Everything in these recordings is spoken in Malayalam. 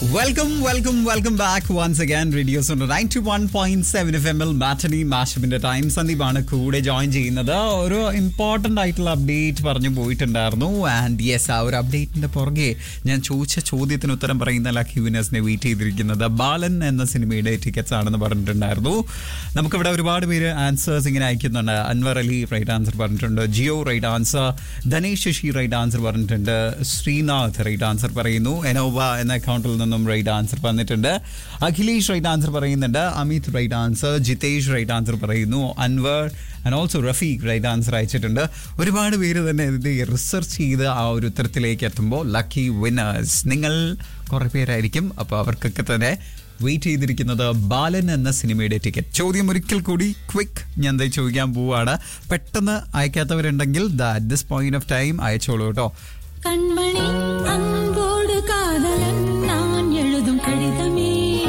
welcome welcome welcome back once again radio ഉണ്ട് ninety one point seven F M എൽ മാറ്റനി മാഷപ്പിന്റെ ടൈം സന്ദീപാണ് കൂടെ ജോയിൻ ചെയ്യുന്നത് ഒരു ഇമ്പോർട്ടന്റ് ആയിട്ടുള്ള അപ്ഡേറ്റ് പറഞ്ഞു പോയിട്ടുണ്ടായിരുന്നു ആൻഡ് യെസ് ആ ഒരു അപ്ഡേറ്റിന്റെ പുറകെ ഞാൻ ചോദിച്ച ചോദ്യത്തിന് ഉത്തരം പറയുന്ന ലക്കി വിനേഴ്സിനെ വെയിറ്റ് ചെയ്തിരിക്കുന്നത് ബാലൻ എന്ന സിനിമയുടെ ടിക്കറ്റ്സ് ആണെന്ന് പറഞ്ഞിട്ടുണ്ടായിരുന്നു നമുക്കിവിടെ ഒരുപാട് പേര് ആൻസേഴ്സ് ഇങ്ങനെ അയക്കുന്നുണ്ട് അൻവർ അലി റൈറ്റ് ആൻസർ പറഞ്ഞിട്ടുണ്ട് Jio right answer Dhanesh Sasi right answer പറഞ്ഞിട്ടുണ്ട് ശ്രീനാഥ് റൈറ്റ് ആൻസർ പറയുന്നു എനോവ എന്ന അക്കൗണ്ടിൽ നിന്നും റൈറ്റ് ആൻസർ പറഞ്ഞിട്ടുണ്ട് അഖിലേഷ് റൈറ്റ് ആൻസർ പറയുന്നുണ്ട് Amit right answer Jithesh right answer പറയുന്നു Anwar and also Rafeeq right answer അയച്ചിട്ടുണ്ട് ഒരുപാട് പേര് തന്നെ ഇത് റിസർച്ച് ചെയ്ത് ആ ഒരു ഉത്തരത്തിലേക്ക് എത്തുമ്പോൾ ലക്കി വിന്നേഴ്സ് നിങ്ങൾ കുറേ പേരായിരിക്കും അപ്പോൾ അവർക്കൊക്കെ തന്നെ വെയിറ്റ് ചെയ്തിരിക്കുന്നത് ബാലൻ എന്ന സിനിമയുടെ ടിക്കറ്റ് ചോദ്യം ഒരിക്കൽ കൂടി ക്വിക്ക് ഞാൻ എന്താ ചോദിക്കാൻ പോവാണ് പെട്ടെന്ന് അയക്കാത്തവരുണ്ടെങ്കിൽ at this point of time അയച്ചോളൂ കേട്ടോ கண்மணி அன்போடு காதலன் நான் எழுதும் கடிதமே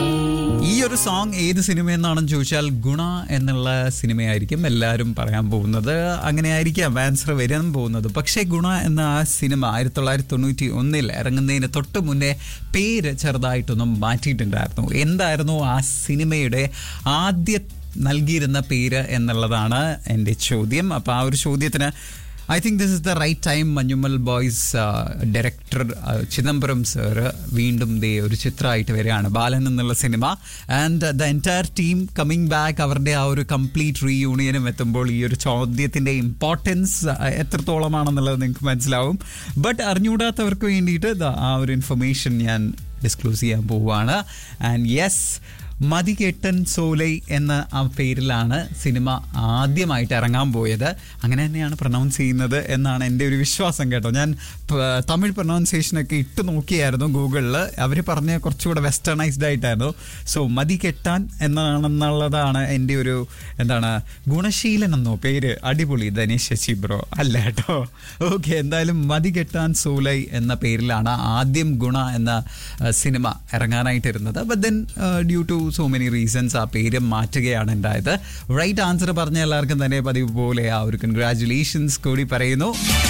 ഈ ഒരു സോങ് ഏത് സിനിമയെന്നാണെന്ന് ചോദിച്ചാൽ ഗുണ എന്നുള്ള സിനിമയായിരിക്കും എല്ലാവരും പറയാൻ പോകുന്നത് അങ്ങനെ ആയിരിക്കാം ആൻസർ വരാൻ പോകുന്നത് പക്ഷേ ഗുണ എന്ന ആ സിനിമ ആയിരത്തി തൊള്ളായിരത്തി തൊണ്ണൂറ്റി ഒന്നിൽ ഇറങ്ങുന്നതിന് തൊട്ട് മുന്നേ പേര് ചെറുതായിട്ടൊന്നും മാറ്റിയിട്ടുണ്ടായിരുന്നു എന്തായിരുന്നു ആ സിനിമയുടെ ആദ്യ നൽകിയിരുന്ന പേര് എന്നുള്ളതാണ് എൻ്റെ ചോദ്യം അപ്പോൾ ആ ഒരു ചോദ്യത്തിന് I think this is the right time Manjummel boys director Chidambaram sir വീണ്ടും ദേ ഒരു ചിത്രമായിട്ട് വരികയാണ് ബാലൻ എന്നുള്ള സിനിമ and the entire team coming back അവരുടെ ആ ഒരു കംപ്ലീറ്റ് റീയൂണിയനും എത്തുമ്പോൾ ഈ ഒരു ചോദ്യത്തിൻ്റെ ഇമ്പോർട്ടൻസ് എത്രത്തോളമാണെന്നുള്ളത് നിങ്ങൾക്ക് മനസ്സിലാവും ബട്ട് അറിഞ്ഞുകൂടാത്തവർക്ക് വേണ്ടിയിട്ട് ദാ ആ ഒരു ഇൻഫർമേഷൻ ഞാൻ ഡിസ്ക്ലോസ് ചെയ്യാൻ പോവുകയാണ് ആൻഡ് യെസ് മതികെട്ടൻ സോലൈ എന്ന ആ പേരിലാണ് സിനിമ ആദ്യമായിട്ട് ഇറങ്ങാൻ പോയത് അങ്ങനെ തന്നെയാണ് പ്രൊനൗൺസ് ചെയ്യുന്നത് എന്നാണ് എൻ്റെ ഒരു വിശ്വാസം കേട്ടോ ഞാൻ പ- തമിഴ് പ്രൊനൗൺസിയേഷനൊക്കെ ഇട്ട് നോക്കിയായിരുന്നു ഗൂഗിളിൽ അവർ പറഞ്ഞ കുറച്ചുകൂടെ വെസ്റ്റേണൈസ്ഡ് ആയിട്ടായിരുന്നു സോ മതി കെട്ടാൻ എന്നാണെന്നുള്ളതാണ് എൻ്റെ ഒരു എന്താണ് ഗുണശീലൻ എന്നോ പേര് അടിപൊളി ധനേഷ് ശശി ബ്രോ അല്ല കേട്ടോ ഓക്കെ എന്തായാലും മതി കെട്ടാൻ സോലൈ എന്ന പേരിലാണ് ആദ്യം ഗുണ എന്ന ആ, സിനിമ ഇറങ്ങാനായിട്ടിരുന്നത് but then due to so many reasons ആ പേര് മാറ്റുകയാണ് ഉണ്ടായത് റൈറ്റ് ആൻസർ പറഞ്ഞ എല്ലാവർക്കും തന്നെ പതിവ് പോലെ ആ ഒരു കൺഗ്രാറ്റുലേഷൻസ് കൂടി പറയുന്നു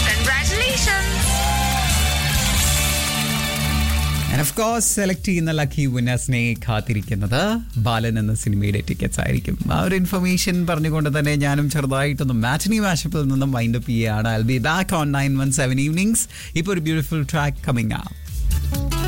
ആൻഡ് ഓഫ് കോഴ്സ് സെലക്ട് ചെയ്യുന്ന ലക്കി വിന്നേഴ്സിനെ കാത്തിരിക്കുന്നത് ബാലൻ എന്ന സിനിമയുടെ ടിക്കറ്റ്സ് ആയിരിക്കും ആ ഒരു ഇൻഫർമേഷൻ പറഞ്ഞുകൊണ്ട് തന്നെ ഞാനും ചെറുതായിട്ടൊന്ന് മാറ്റനി മാഷപ്പിൽ നിന്നും വൈൻഡപ്പ് ചെയ്യുകയാണ് I be back on nine one seven evenings ഇപ്പോൾ ഒരു ബ്യൂട്ടിഫുൾ ട്രാക്ക് കമ്മിങ് ആ